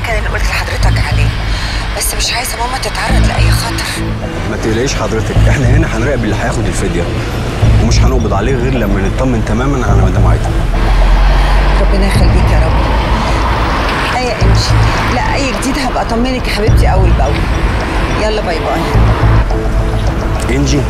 المكان اللي قلت لحضرتك عليه بس مش عايزه ماما تتعرض لاي خطر ما تقلقيش حضرتك احنا هنا هنراقب اللي هياخد الفديه ومش هنقبض عليه غير لما نطمن تماما على مدام عايده ربنا يخليك يا رب اي امشي لا اي جديد هبقى اطمنك يا حبيبتي اول باول يلا باي باي انجي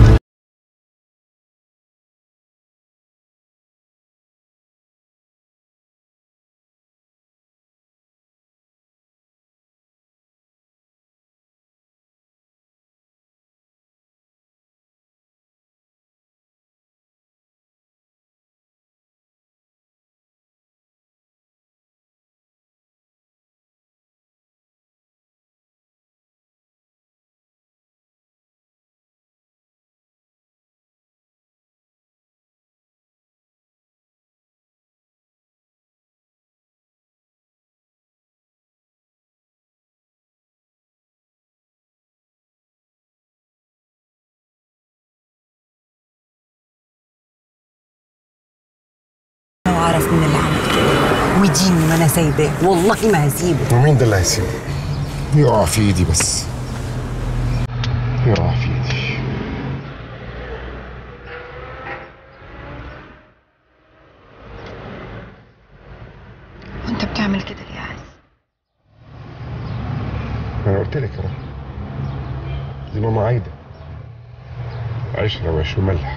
انا اعرف مين اللي عمل كده وديني ما انا سايباه والله ما هسيبه ومين ده اللي هيسيبه؟ يقع في ايدي بس يقع في ايدي وانت بتعمل كده ليه يا عز ما انا قلت لك يا رب دي ماما عايده عشرة وعيش وملح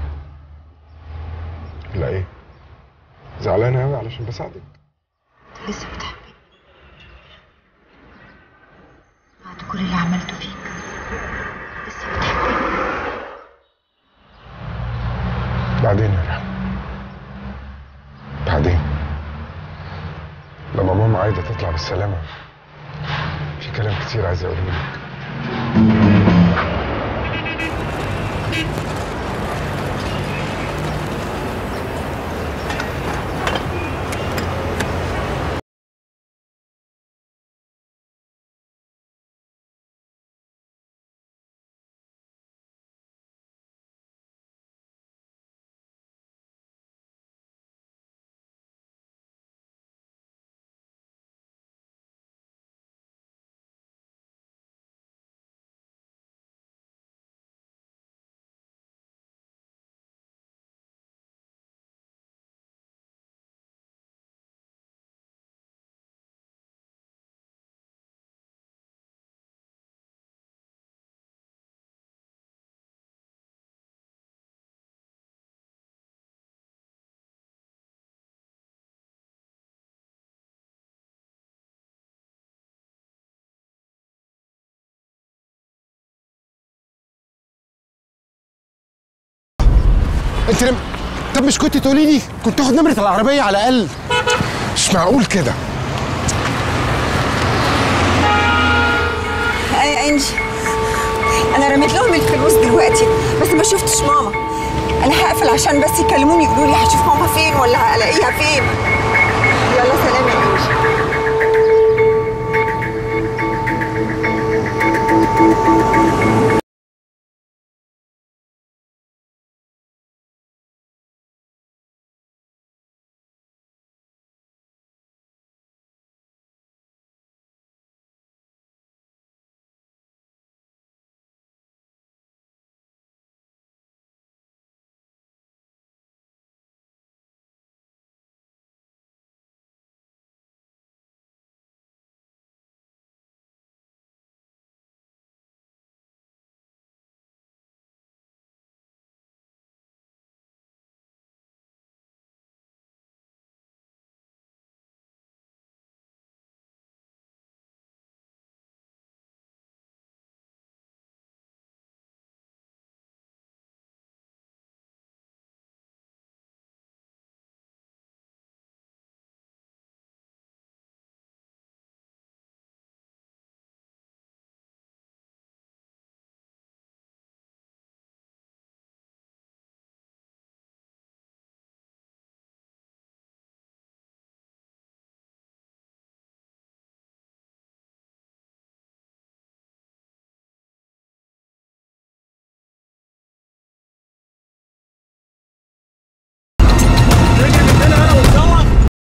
لا ايه زعلانه قوي علشان بساعدك انت لسه بتحبني بعد كل اللي عملته فيك لسه بتحبني بعدين يا رحمة بعدين لما ماما عايده تطلع بالسلامه في كلام كتير عايز اقوله لك انت لم... طب مش كنت تقولي لي كنت تاخد نمره العربيه على الاقل مش معقول كده اي انجي انا رميت لهم الفلوس دلوقتي بس ما شفتش ماما انا هقفل عشان بس يكلموني يقولوا لي هشوف ماما فين ولا هلاقيها فين